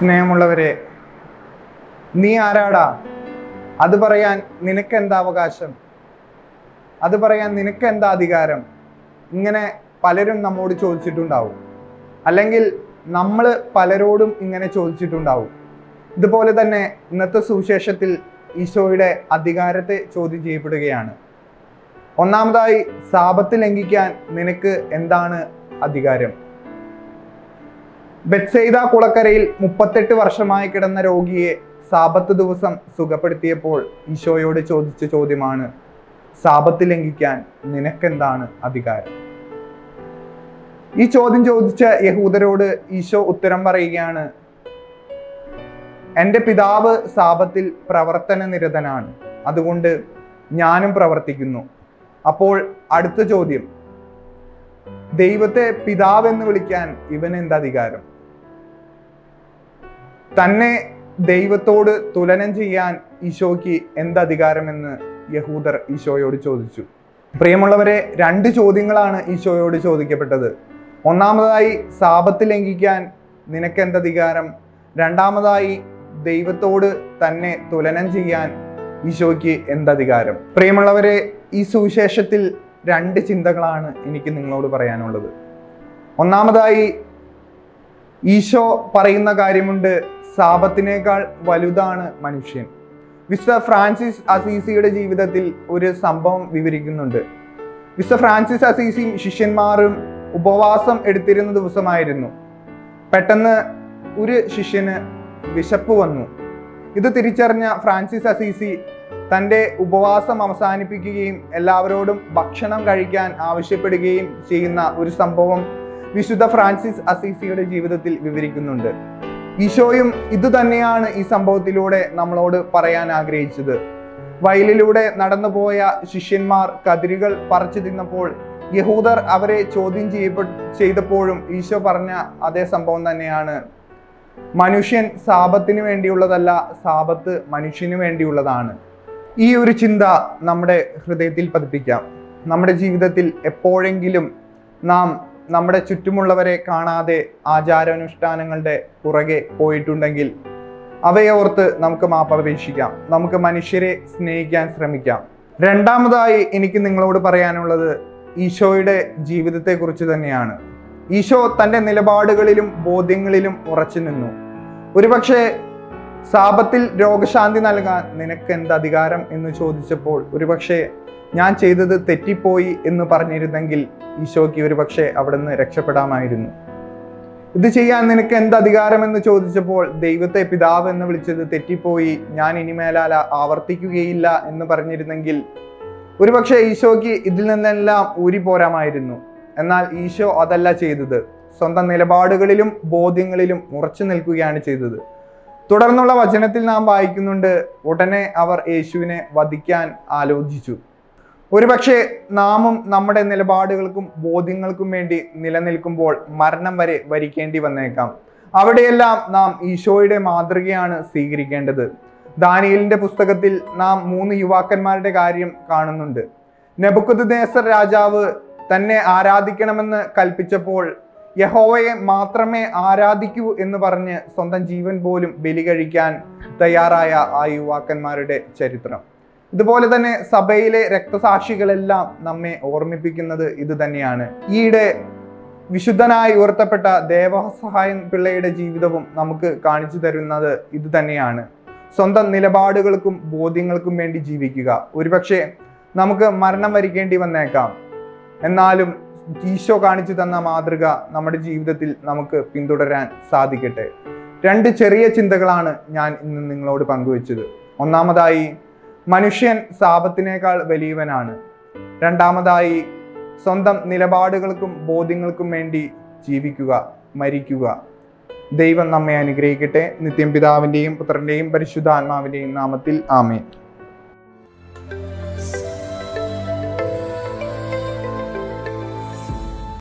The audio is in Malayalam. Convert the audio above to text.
സ്നേഹമുള്ളവരെ നീ ആരാടാ അത് പറയാൻ നിനക്കെന്താ അവകാശം അത് പറയാൻ നിനക്കെന്താ അധികാരം ഇങ്ങനെ പലരും നമ്മോട് ചോദിച്ചിട്ടുണ്ടാവും അല്ലെങ്കിൽ നമ്മൾ പലരോടും ഇങ്ങനെ ചോദിച്ചിട്ടുണ്ടാവും ഇതുപോലെ തന്നെ ഇന്നത്തെ സുവിശേഷത്തിൽ ഈശോയുടെ അധികാരത്തെ ചോദ്യം ചെയ്യപ്പെടുകയാണ് ഒന്നാമതായി സാപത്ത് ലംഘിക്കാൻ നിനക്ക് എന്താണ് അധികാരം ബെത്സെയ്ത കുളക്കരയിൽ മുപ്പത്തെട്ട് വർഷമായി കിടന്ന രോഗിയെ സാപത്ത് ദിവസം സുഖപ്പെടുത്തിയപ്പോൾ ഈശോയോട് ചോദിച്ച ചോദ്യമാണ് സാപത്ത് ലംഘിക്കാൻ നിനക്കെന്താണ് അധികാരം ഈ ചോദ്യം ചോദിച്ച യഹൂദരോട് ഈശോ ഉത്തരം പറയുകയാണ് എൻ്റെ പിതാവ് സാപത്തിൽ പ്രവർത്തന നിരതനാണ് അതുകൊണ്ട് ഞാനും പ്രവർത്തിക്കുന്നു അപ്പോൾ അടുത്ത ചോദ്യം ദൈവത്തെ പിതാവ് എന്ന് വിളിക്കാൻ ഇവന് എന്ത് അധികാരം തന്നെ ദൈവത്തോട് തുലനം ചെയ്യാൻ ഈശോയ്ക്ക് എന്ത് അധികാരമെന്ന് യഹൂദർ ഈശോയോട് ചോദിച്ചു പ്രിയമുള്ളവരെ രണ്ട് ചോദ്യങ്ങളാണ് ഈശോയോട് ചോദിക്കപ്പെട്ടത് ഒന്നാമതായി സാപത്ത് ലംഘിക്കാൻ നിനക്ക് എന്ത് അധികാരം രണ്ടാമതായി ദൈവത്തോട് തന്നെ തുലനം ചെയ്യാൻ ഈശോയ്ക്ക് എന്ത് അധികാരം പ്രിയമുള്ളവരെ ഈ സുവിശേഷത്തിൽ രണ്ട് ചിന്തകളാണ് എനിക്ക് നിങ്ങളോട് പറയാനുള്ളത് ഒന്നാമതായി ഈശോ പറയുന്ന കാര്യമുണ്ട് സാപത്തിനേക്കാൾ വലുതാണ് മനുഷ്യൻ വിശുദ്ധ ഫ്രാൻസിസ് അസീസിയുടെ ജീവിതത്തിൽ ഒരു സംഭവം വിവരിക്കുന്നുണ്ട് വിശുദ്ധ ഫ്രാൻസിസ് അസീസിയും ശിഷ്യന്മാരും ഉപവാസം എടുത്തിരുന്ന ദിവസമായിരുന്നു പെട്ടെന്ന് ഒരു ശിഷ്യന് വിശപ്പ് വന്നു ഇത് തിരിച്ചറിഞ്ഞ ഫ്രാൻസിസ് അസീസി തൻ്റെ ഉപവാസം അവസാനിപ്പിക്കുകയും എല്ലാവരോടും ഭക്ഷണം കഴിക്കാൻ ആവശ്യപ്പെടുകയും ചെയ്യുന്ന ഒരു സംഭവം വിശുദ്ധ ഫ്രാൻസിസ് അസീസിയുടെ ജീവിതത്തിൽ വിവരിക്കുന്നുണ്ട് ഈശോയും ഇത് തന്നെയാണ് ഈ സംഭവത്തിലൂടെ നമ്മളോട് പറയാൻ ആഗ്രഹിച്ചത് വയലിലൂടെ നടന്നുപോയ ശിഷ്യന്മാർ കതിരുകൾ പറിച്ചു തിന്നപ്പോൾ യഹൂദർ അവരെ ചോദ്യം ചെയ്യപ്പെ ചെയ്തപ്പോഴും ഈശോ പറഞ്ഞ അതേ സംഭവം തന്നെയാണ് മനുഷ്യൻ സാപത്തിന് വേണ്ടിയുള്ളതല്ല സാപത്ത് മനുഷ്യന് വേണ്ടിയുള്ളതാണ് ഈ ഒരു ചിന്ത നമ്മുടെ ഹൃദയത്തിൽ പതിപ്പിക്കാം നമ്മുടെ ജീവിതത്തിൽ എപ്പോഴെങ്കിലും നാം നമ്മുടെ ചുറ്റുമുള്ളവരെ കാണാതെ ആചാരാനുഷ്ഠാനങ്ങളുടെ പുറകെ പോയിട്ടുണ്ടെങ്കിൽ അവയെ ഓർത്ത് നമുക്ക് മാപ്പപേക്ഷിക്കാം നമുക്ക് മനുഷ്യരെ സ്നേഹിക്കാൻ ശ്രമിക്കാം രണ്ടാമതായി എനിക്ക് നിങ്ങളോട് പറയാനുള്ളത് ഈശോയുടെ ജീവിതത്തെക്കുറിച്ച് തന്നെയാണ് ഈശോ തൻ്റെ നിലപാടുകളിലും ബോധ്യങ്ങളിലും ഉറച്ചു നിന്നു ഒരുപക്ഷെ സാപത്തിൽ രോഗശാന്തി നൽകാൻ നിനക്ക് എന്ത് അധികാരം എന്ന് ചോദിച്ചപ്പോൾ ഒരുപക്ഷെ ഞാൻ ചെയ്തത് തെറ്റിപ്പോയി എന്ന് പറഞ്ഞിരുന്നെങ്കിൽ ഈശോയ്ക്ക് ഒരുപക്ഷെ അവിടെ നിന്ന് രക്ഷപ്പെടാമായിരുന്നു ഇത് ചെയ്യാൻ നിനക്ക് എന്ത് അധികാരം എന്ന് ചോദിച്ചപ്പോൾ ദൈവത്തെ പിതാവ് എന്ന് വിളിച്ചത് തെറ്റിപ്പോയി ഞാൻ ഇനിമേലാല ആവർത്തിക്കുകയില്ല എന്ന് പറഞ്ഞിരുന്നെങ്കിൽ ഒരുപക്ഷെ ഈശോയ്ക്ക് ഇതിൽ നിന്നെല്ലാം ഊരിപ്പോരാമായിരുന്നു എന്നാൽ ഈശോ അതല്ല ചെയ്തത് സ്വന്തം നിലപാടുകളിലും ബോധ്യങ്ങളിലും ഉറച്ചു നിൽക്കുകയാണ് ചെയ്തത് തുടർന്നുള്ള വചനത്തിൽ നാം വായിക്കുന്നുണ്ട് ഉടനെ അവർ യേശുവിനെ വധിക്കാൻ ആലോചിച്ചു ഒരുപക്ഷെ നാമും നമ്മുടെ നിലപാടുകൾക്കും ബോധ്യങ്ങൾക്കും വേണ്ടി നിലനിൽക്കുമ്പോൾ മരണം വരെ വരിക്കേണ്ടി വന്നേക്കാം അവിടെയെല്ലാം നാം ഈശോയുടെ മാതൃകയാണ് സ്വീകരിക്കേണ്ടത് ദാനിയലിന്റെ പുസ്തകത്തിൽ നാം മൂന്ന് യുവാക്കന്മാരുടെ കാര്യം കാണുന്നുണ്ട് നെബുക്കുദ്നേസർ രാജാവ് തന്നെ ആരാധിക്കണമെന്ന് കൽപ്പിച്ചപ്പോൾ യഹോവയെ മാത്രമേ ആരാധിക്കൂ എന്ന് പറഞ്ഞ് സ്വന്തം ജീവൻ പോലും ബലി കഴിക്കാൻ തയ്യാറായ ആ യുവാക്കന്മാരുടെ ചരിത്രം ഇതുപോലെ തന്നെ സഭയിലെ രക്തസാക്ഷികളെല്ലാം നമ്മെ ഓർമ്മിപ്പിക്കുന്നത് ഇത് തന്നെയാണ് ഈയിടെ വിശുദ്ധനായി ഉയർത്തപ്പെട്ട ദേവസഹായൻ പിള്ളയുടെ ജീവിതവും നമുക്ക് കാണിച്ചു തരുന്നത് ഇത് തന്നെയാണ് സ്വന്തം നിലപാടുകൾക്കും ബോധ്യങ്ങൾക്കും വേണ്ടി ജീവിക്കുക ഒരുപക്ഷെ നമുക്ക് മരണം വരിക്കേണ്ടി വന്നേക്കാം എന്നാലും ഈശോ കാണിച്ചു തന്ന മാതൃക നമ്മുടെ ജീവിതത്തിൽ നമുക്ക് പിന്തുടരാൻ സാധിക്കട്ടെ രണ്ട് ചെറിയ ചിന്തകളാണ് ഞാൻ ഇന്ന് നിങ്ങളോട് പങ്കുവച്ചത് ഒന്നാമതായി മനുഷ്യൻ സാപത്തിനേക്കാൾ വലിയവനാണ് രണ്ടാമതായി സ്വന്തം നിലപാടുകൾക്കും ബോധ്യങ്ങൾക്കും വേണ്ടി ജീവിക്കുക മരിക്കുക ദൈവം നമ്മെ അനുഗ്രഹിക്കട്ടെ നിത്യം പിതാവിൻ്റെയും പുത്രൻ്റെയും പരിശുദ്ധാത്മാവിൻ്റെയും നാമത്തിൽ ആമേ